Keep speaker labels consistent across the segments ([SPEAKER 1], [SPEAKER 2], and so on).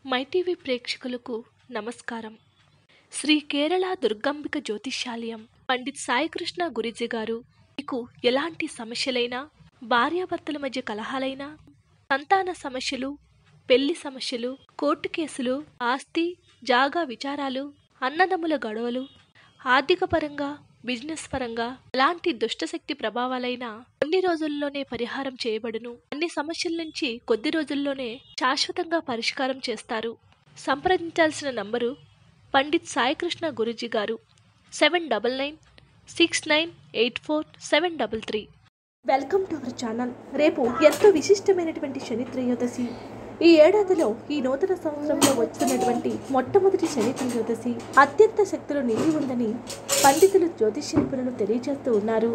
[SPEAKER 1] MyTV ప్రేక్షకులకు నమస్కారం శ్రీ కేరళ దుర్గాంబిక జ్యోతిష్యాలయం పండిత్ సాయికృష్ణ గురిజీ గారు మీకు ఎలాంటి సమస్యలైనా భార్యాభర్తల మధ్య కలహాలైనా సంతాన సమస్యలు పెళ్లి సమస్యలు కోర్టు కేసులు ఆస్తి జాగా విచారాలు అన్నదమ్ముల గొడవలు ఆర్థిక పరంగా బిజినెస్ పరంగా ఎలాంటి దుష్టశక్తి ప్రభావాలైనా కొన్ని రోజుల్లోనే పరిహారం చేయబడును అన్ని సమస్యల నుంచి కొద్ది రోజుల్లోనే శాశ్వతంగా పరిష్కారం చేస్తారు సంప్రదించాల్సిన నంబరు పండిత్ సాయికృష్ణ గురుజీ గారు seven double nine six nine eight four seven double three
[SPEAKER 2] welcome to our channel రేపు ఎంతో విశిష్టమైనటువంటి శని త్రయోదశి ఈ ఏడాదిలో ఈ నూతన సంవత్సరంలో వస్తున్నటువంటి మొట్టమొదటి శని త్రయోదశి అత్యంత శక్తులు నిండి ఉందని పండితులు జ్యోతిష నిపుణులు తెలియజేస్తూ ఉన్నారు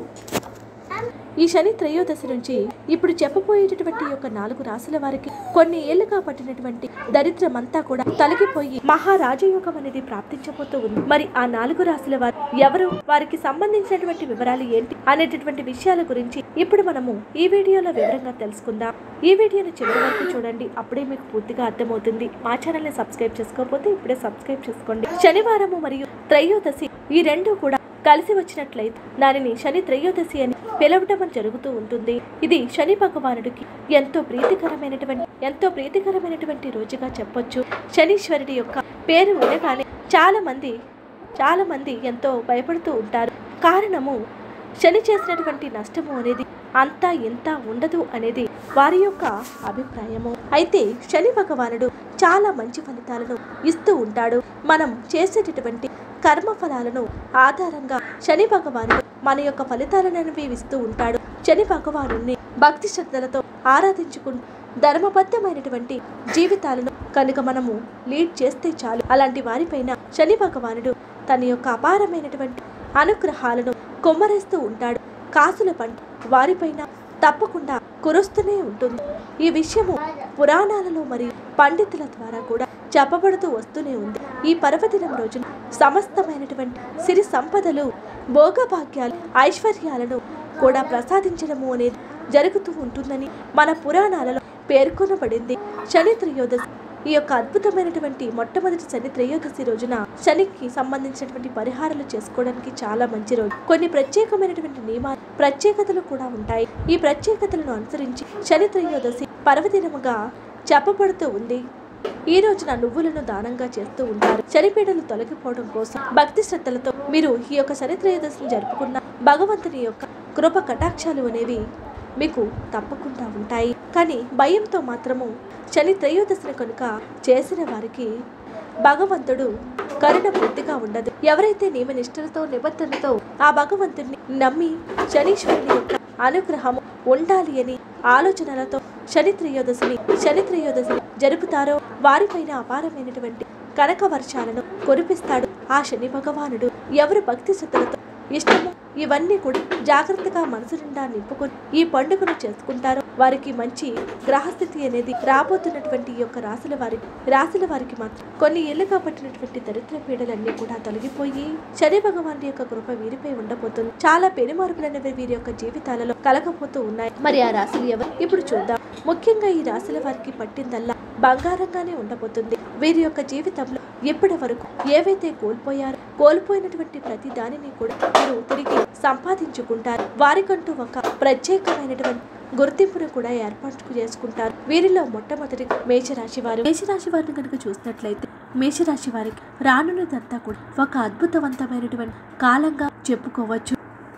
[SPEAKER 2] ఈ శని త్రయోదశి నుంచి ఇప్పుడు చెప్పబోయేటటువంటి యొక్క నాలుగు రాశుల వారికి కొన్ని ఏళ్లుగా పట్టినటువంటి దరిద్రమంతా కూడా తొలగిపోయి మహారాజయోగం అనేది ప్రాప్తించబోతూ ఉంది మరి ఆ నాలుగు రాశుల వారు ఎవరు వారికి సంబంధించినటువంటి వివరాలు ఏంటి అనేటటువంటి విషయాల గురించి ఇప్పుడు మనము ఈ వీడియోలో వివరంగా తెలుసుకుందాం ఈ వీడియోని చివరి వరకు చూడండి అప్పుడే మీకు పూర్తిగా అర్థమవుతుంది మా ఛానల్ ని సబ్స్క్రైబ్ చేసుకోకపోతే ఇప్పుడే సబ్స్క్రైబ్ చేసుకోండి శనివారము మరియు త్రయోదశి ఈ రెండు కూడా కలిసి వచ్చినట్లయితే దానిని శని త్రయోదశి అని పిలవటం జరుగుతూ ఉంటుంది ఇది శని భగవానుడికి ఎంతో ప్రీతికరమైనటువంటి ఎంతో ప్రీతికరమైనటువంటి రోజుగా చెప్పొచ్చు శనీశ్వరుడి యొక్క పేరు వినగానే చాలా మంది చాలా మంది ఎంతో భయపడుతూ ఉంటారు కారణము శని చేసినటువంటి నష్టము అనేది అంతా ఇంత ఉండదు అనేది వారి యొక్క అభిప్రాయము అయితే శని భగవానుడు చాలా మంచి ఫలితాలను ఇస్తూ ఉంటాడు మనం చేసేటటువంటి కర్మ ఫలాలను ఆధారంగా శని భగవానుడు మన యొక్క ఫలితాలను అనుభవిస్తూ ఉంటాడు శని భగవాను భక్తి శ్రద్ధలతో ఆరాధించుకుంటూ ధర్మబద్ధమైనటువంటి జీవితాలను కనుక మనము లీడ్ చేస్తే చాలు అలాంటి వారిపైన శని భగవానుడు తన యొక్క అపారమైనటువంటి అనుగ్రహాలను కొమ్మరేస్తూ ఉంటాడు కాసుల పంట వారిపైన తప్పకుండా కురుస్తూనే ఉంటుంది ఈ విషయము పురాణాలలో మరియు పండితుల ద్వారా కూడా చెప్పబడుతూ వస్తూనే ఉంది ఈ పర్వదినం రోజున సమస్తమైనటువంటి సిరి సంపదలు భోగభాగ్యాలు ఐశ్వర్యాలను కూడా ప్రసాదించడము అనేది జరుగుతూ ఉంటుందని మన పురాణాలలో పేర్కొనబడింది శని త్రయోదశి ఈ యొక్క అద్భుతమైనటువంటి మొట్టమొదటి శని త్రయోదశి రోజున శనికి సంబంధించినటువంటి పరిహారాలు చేసుకోవడానికి చాలా మంచి రోజు కొన్ని ప్రత్యేకమైనటువంటి నియమాలు ప్రత్యేకతలు కూడా ఉంటాయి ఈ ప్రత్యేకతలను అనుసరించి శని త్రయోదశి పర్వదినముగా చెప్పబడుతూ ఉంది ఈ రోజున నువ్వులను దానంగా చేస్తూ ఉంటారు శనిపీడలు తొలగిపోవడం కోసం భక్తి శ్రద్ధలతో మీరు ఈ యొక్క శని త్రయోదశిని జరుపుకున్న భగవంతుని యొక్క కృప కటాక్షాలు అనేవి మీకు తప్పకుండా ఉంటాయి కానీ భయంతో మాత్రము శని త్రయోదశిని కనుక చేసిన వారికి భగవంతుడు కరుణ పూర్తిగా ఉండదు ఎవరైతే నియమ నిష్ఠలతో నిబద్ధనతో ఆ భగవంతుడిని నమ్మి శనీశ్వరుని యొక్క అనుగ్రహము ఉండాలి అని ఆలోచనలతో శని త్రయోదశిని శని త్రయోదశిని జరుపుతారో వారిపైన అపారమైనటువంటి కనక వర్షాలను కురిపిస్తాడు ఆ శని భగవానుడు ఎవరు భక్తి శ్రద్ధలతో ఇష్టము ఇవన్నీ కూడా జాగ్రత్తగా మనసు నిండా నింపుకొని ఈ పండుగను చేసుకుంటారో వారికి మంచి గ్రహస్థితి అనేది రాబోతున్నటువంటి ఈ యొక్క రాశుల వారికి రాశుల వారికి మాత్రం కొన్ని ఏళ్ళుగా పట్టినటువంటి దరిద్ర పీడలన్నీ కూడా తొలగిపోయి శని భగవాన్ యొక్క కృప వీరిపై ఉండబోతుంది చాలా పెనుమార్పులనేవి వీరి యొక్క జీవితాలలో కలగబోతూ ఉన్నాయి మరి ఆ రాశులు ఎవరు ఇప్పుడు చూద్దాం ముఖ్యంగా ఈ రాశుల వారికి పట్టిందల్లా బంగారంగానే ఉండబోతుంది వీరి యొక్క జీవితంలో ఇప్పటి వరకు ఏవైతే కోల్పోయారో కోల్పోయినటువంటి ప్రతి దానిని కూడా వీరు తిరిగి సంపాదించుకుంటారు వారికంటూ ఒక ప్రత్యేకమైనటువంటి గుర్తింపును కూడా ఏర్పాటు చేసుకుంటారు వీరిలో మొట్టమొదటి మేషరాశి వారు మేషరాశి వారిని కనుక చూసినట్లయితే మేషరాశి వారికి రానున్నదంతా కూడా ఒక అద్భుతవంతమైనటువంటి కాలంగా చెప్పుకోవచ్చు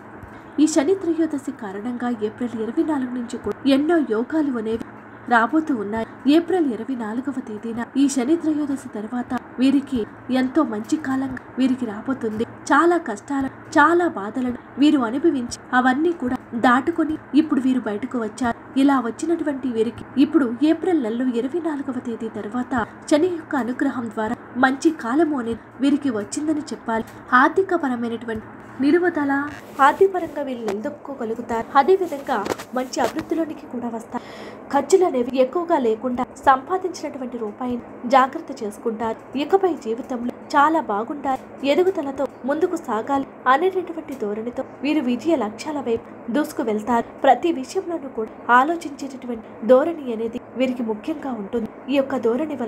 [SPEAKER 2] ఈ శని త్రయోదశి కారణంగా ఏప్రిల్ ఇరవై నాలుగు నుంచి కూడా ఎన్నో యోగాలు అనేవి రాబోతూ ఉన్నాయి ఏప్రిల్ ఇరవై నాలుగవ తేదీన ఈ శని త్రయోదశి తర్వాత వీరికి ఎంతో మంచి కాలం వీరికి రాబోతుంది చాలా కష్టాలు చాలా బాధలను వీరు అనుభవించి అవన్నీ కూడా దాటుకొని ఇప్పుడు వీరు బయటకు వచ్చారు ఇలా వచ్చినటువంటి వీరికి ఇప్పుడు ఏప్రిల్ నెలలో ఇరవై నాలుగవ తేదీ తర్వాత శని యొక్క అనుగ్రహం ద్వారా మంచి కాలము అనేది వీరికి వచ్చిందని చెప్పాలి ఆర్థిక పరమైనటువంటి నిలువదల ఆర్థికపరంగా వీళ్ళు నిలదొక్కోగలుగుతారు అదేవిధంగా మంచి అభివృద్ధిలోనికి కూడా వస్తారు ఖర్చులు అనేవి ఎక్కువగా లేకుండా సంపాదించినటువంటి రూపాయిని జాగ్రత్త చేసుకుంటారు ఇకపై జీవితంలో చాలా బాగుంటారు ఎదుగుదలతో ముందుకు సాగాలి అనేటటువంటి ధోరణితో వీరు విజయ లక్ష్యాల వైపు దూసుకు వెళ్తారు ప్రతి విషయంలోనూ కూడా ఆలోచించేటటువంటి ధోరణి అనేది వీరికి ముఖ్యంగా ఉంటుంది ఈ యొక్క ధోరణి వలన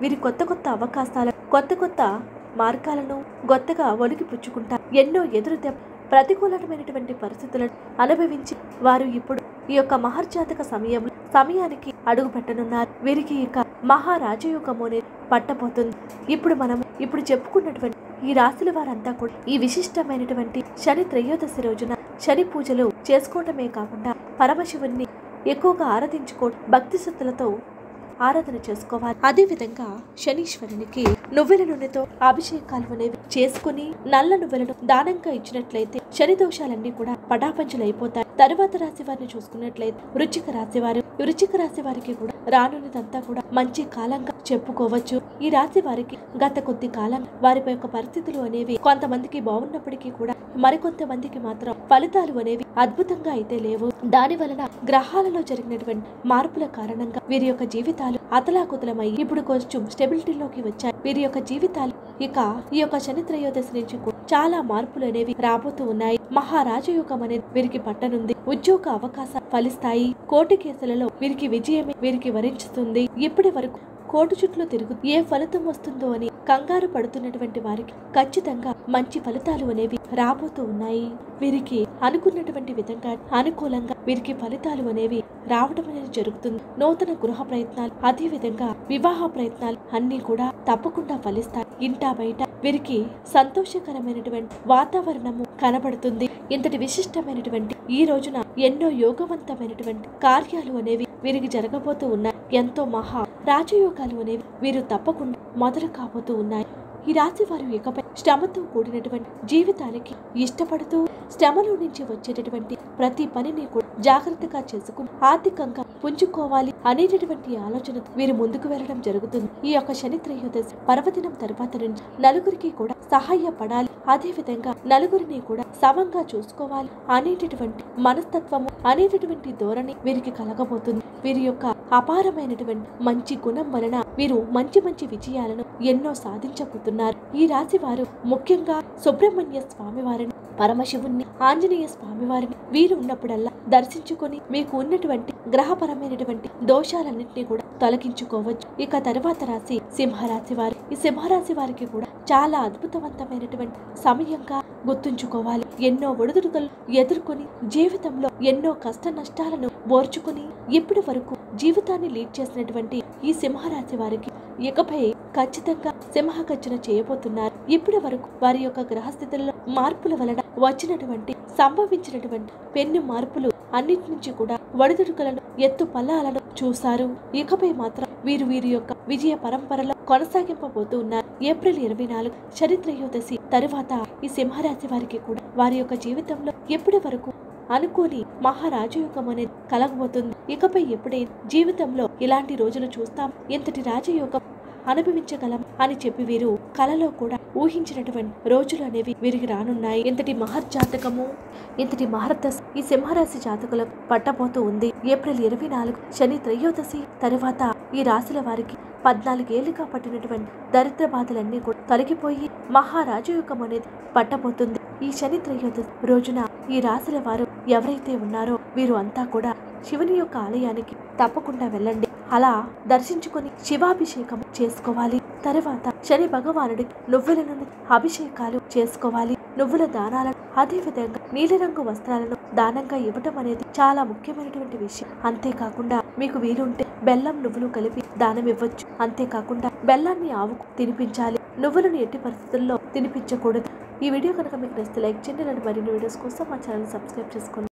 [SPEAKER 2] వీరి కొత్త కొత్త అవకాశాలు కొత్త కొత్త మార్గాలను కొత్తగా ఒలికి పుచ్చుకుంటారు ఎన్నో ఎదురు దెబ్బ ప్రతికూలమైనటువంటి పరిస్థితులను అనుభవించి వారు ఇప్పుడు ఈ యొక్క మహర్జాతక సమయం సమయానికి అడుగు పెట్టనున్నారు వీరికి ఇక మహారాజయోగము అనేది పట్టబోతుంది ఇప్పుడు మనం ఇప్పుడు చెప్పుకున్నటువంటి ఈ రాశుల వారంతా కూడా ఈ విశిష్టమైనటువంటి శని త్రయోదశి రోజున శని పూజలు చేసుకోవటమే కాకుండా పరమశివుణ్ణి ఎక్కువగా ఆరాధించుకో భక్తి శ్రద్ధలతో ఆరాధన చేసుకోవాలి అదే విధంగా శనీశ్వరునికి నువ్వుల నూనెతో అభిషేకాలు అనేవి చేసుకుని నల్ల నువ్వులను దానంగా ఇచ్చినట్లయితే శని దోషాలన్నీ కూడా పటాపంచలైపోతాయి తరువాత రాశి వారిని చూసుకున్నట్లయితే వృచ్చిక రాశి వారు వృచ్చిక రాశి వారికి కూడా రానున్నదంతా కూడా మంచి కాలంగా చెప్పుకోవచ్చు ఈ రాశి వారికి గత కొద్ది కాలం వారిపై యొక్క పరిస్థితులు అనేవి కొంతమందికి బాగున్నప్పటికీ కూడా మరికొంతమందికి మాత్రం ఫలితాలు అనేవి అద్భుతంగా అయితే లేవు దాని వలన గ్రహాలలో జరిగినటువంటి మార్పుల కారణంగా వీరి యొక్క జీవితాలు అతలాకుతలమై ఇప్పుడు కొంచెం స్టెబిలిటీలోకి వచ్చాయి వీరి యొక్క జీవితాలు ఇక ఈ యొక్క శని త్రయోదశి నుంచి కూడా చాలా మార్పులు అనేవి రాబోతూ ఉన్నాయి మహారాజయోగం అనేది వీరికి పట్టనుంది ఉద్యోగ అవకాశాలు ఫలిస్తాయి కోర్టు కేసులలో వీరికి విజయమే వీరికి వరించుతుంది ఇప్పటి వరకు కోటు చుట్లు తిరుగు ఏ ఫలితం వస్తుందో అని కంగారు పడుతున్నటువంటి వారికి ఖచ్చితంగా మంచి ఫలితాలు అనేవి రాబోతూ ఉన్నాయి వీరికి అనుకున్నటువంటి విధంగా అనుకూలంగా వీరికి ఫలితాలు అనేవి రావడం అనేది జరుగుతుంది నూతన గృహ ప్రయత్నాలు అదే విధంగా వివాహ ప్రయత్నాలు అన్ని కూడా తప్పకుండా ఫలిస్తాయి ఇంటా బయట వీరికి సంతోషకరమైనటువంటి వాతావరణము కనబడుతుంది ఇంతటి విశిష్టమైనటువంటి ఈ రోజున ఎన్నో యోగవంతమైనటువంటి కార్యాలు అనేవి వీరికి జరగబోతూ ఉన్నాయి ఎంతో మహా రాజయోగాలు అనేవి వీరు తప్పకుండా మొదలు కాబోతూ ఉన్నాయి ఈ రాశి వారు ఇకపై శ్రమతో కూడినటువంటి జీవితానికి ఇష్టపడుతూ శ్రమలో నుంచి వచ్చేటటువంటి ప్రతి పనిని కూడా జాగ్రత్తగా చేసుకుని ఆర్థికంగా పుంజుకోవాలి అనేటటువంటి ఆలోచన వీరు ముందుకు వెళ్ళడం జరుగుతుంది ఈ యొక్క శని త్రయోదశి పర్వదినం తర్వాత నుంచి నలుగురికి కూడా సహాయపడాలి అదే విధంగా నలుగురిని కూడా సమంగా చూసుకోవాలి అనేటటువంటి మనస్తత్వము అనేటటువంటి ధోరణి వీరికి కలగబోతుంది వీరి యొక్క అపారమైనటువంటి మంచి గుణం వలన వీరు మంచి మంచి విజయాలను ఎన్నో సాధించబోతున్నారు ఈ రాశి వారు ముఖ్యంగా సుబ్రహ్మణ్య స్వామి వారిని పరమశివుణ్ణి ఆంజనేయ స్వామి వారిని వీరు ఉన్నప్పుడల్లా దర్శించుకొని మీకు ఉన్నటువంటి గ్రహపరమైనటువంటి దోషాలన్నింటినీ కూడా తొలగించుకోవచ్చు ఇక తర్వాత రాశి సింహరాశి వారు ఈ సింహరాశి వారికి కూడా చాలా అద్భుతవంతమైనటువంటి సమయంగా గుర్తుంచుకోవాలి ఎన్నో ఒడిదుడుకలు ఎదుర్కొని జీవితంలో ఎన్నో కష్ట నష్టాలను ఓర్చుకుని ఇప్పటి వరకు జీవితాన్ని లీడ్ చేసినటువంటి ఈ సింహరాశి వారికి ఇకపై ఖచ్చితంగా సింహగర్జన చేయబోతున్నారు ఇప్పటి వరకు వారి యొక్క గ్రహస్థితుల్లో మార్పుల వలన వచ్చినటువంటి సంభవించినటువంటి పెన్ను మార్పులు అన్నిటి నుంచి కూడా వడిదుడుకలను ఎత్తు పల్లాలను చూశారు ఇకపై మాత్రం వీరు వీరి యొక్క విజయ పరంపరలో కొనసాగింపబోతూ ఉన్నారు ఏప్రిల్ ఇరవై నాలుగు చరిత్రయోదశి తరువాత ఈ సింహరాశి వారికి కూడా వారి యొక్క జీవితంలో ఎప్పటి వరకు అనుకోని మహారాజయోగం అనేది కలగబోతుంది ఇకపై ఎప్పుడైనా జీవితంలో ఇలాంటి రోజులు చూస్తాం ఇంతటి రాజయోగం అనుభవించగలం అని చెప్పి వీరు కలలో కూడా ఊహించినటువంటి రోజులు అనేవి వీరికి రానున్నాయి ఇంతటి మహర్జాతకము ఇంతటి మహర్దశ ఈ సింహరాశి జాతకులకు పట్టబోతూ ఉంది ఏప్రిల్ ఇరవై నాలుగు శని త్రయోదశి తరువాత ఈ రాశుల వారికి పద్నాలుగేళ్లుగా పట్టినటువంటి దరిద్ర బాధలన్నీ కూడా తొలగిపోయి మహారాజయోగం అనేది పట్టబోతుంది ఈ శని త్రయోదశి రోజున ఈ రాశుల వారు ఎవరైతే ఉన్నారో వీరు అంతా కూడా శివుని యొక్క ఆలయానికి తప్పకుండా వెళ్ళండి అలా దర్శించుకొని శివాభిషేకం చేసుకోవాలి తర్వాత శని భగవానుడి నువ్వుల నుండి అభిషేకాలు చేసుకోవాలి నువ్వుల దానాలను అదే విధంగా నీలిరంగు వస్త్రాలను దానంగా ఇవ్వటం అనేది చాలా ముఖ్యమైనటువంటి విషయం అంతేకాకుండా మీకు వీలుంటే బెల్లం నువ్వులు కలిపి దానం ఇవ్వచ్చు అంతేకాకుండా బెల్లాన్ని ఆవుకు తినిపించాలి నువ్వులను ఎట్టి పరిస్థితుల్లో తినిపించకూడదు ఈ వీడియో కనుక మీకు నచ్చితే లైక్ చేయండి ఇలాంటి మరిన్ని వీడియోస్ కోసం మా ఛానల్ సబ్స్క్రైబ్ చేసుకోండి